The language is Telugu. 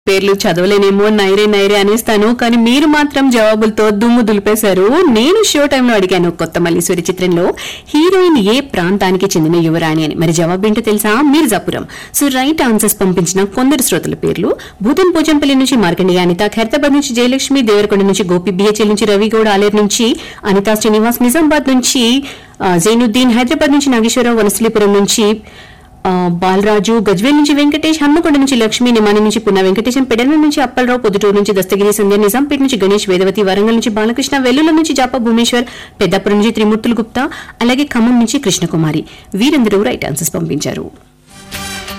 పేర్లు చదవలేనేమో నైరే నైరే అనేస్తాను కానీ మీరు మాత్రం జవాబులతో దుమ్ము దులిపేశారు నేను షో టైంలో అడిగాను కొత్త మల్లీశ్వరి చిత్రంలో హీరోయిన్ ఏ ప్రాంతానికి చెందిన యువరాణి అని మరి జవాబు ఏంటో తెలుసా మీర్జాపురం సో రైట్ ఆన్సర్స్ పంపించిన కొందరు శ్రోతల పేర్లు భూతం పోచంపల్లి నుంచి మార్కండేయ అనిత ఖైరతాబాద్ నుంచి జయలక్ష్మి దేవరకొండ నుంచి గోపి బిహెచ్ఎల్ నుంచి రవిగౌడ ఆలేరు నుంచి అనితా శ్రీనివాస్ నిజామాబాద్ నుంచి ఆ, జైనుద్దీన్ హైదరాబాద్ నుంచి నాగేశ్వరరావు వనస్థలీపురం నుంచి ఆ, బాలరాజు గజ్వేల్ నుంచి వెంకటేష్ హన్మకొండ నుంచి లక్ష్మి నిమాని నుంచి పున్న వెంకటేశం పెడల నుంచి అప్పలరావు పొద్దుటూరు నుంచి దస్తగిరి సంధ్య నిజాంపేట నుంచి గణేష్ వేదవతి వరంగల్ నుంచి బాలకృష్ణ వెల్లుల నుంచి జాప భూమేశ్వర్ పెద్దపురం నుంచి త్రిమూర్తులు గుప్తా అలాగే ఖమ్మం నుంచి కృష్ణకుమారి వీరందరూ రైట్ ఆన్సర్స్ పంపించారు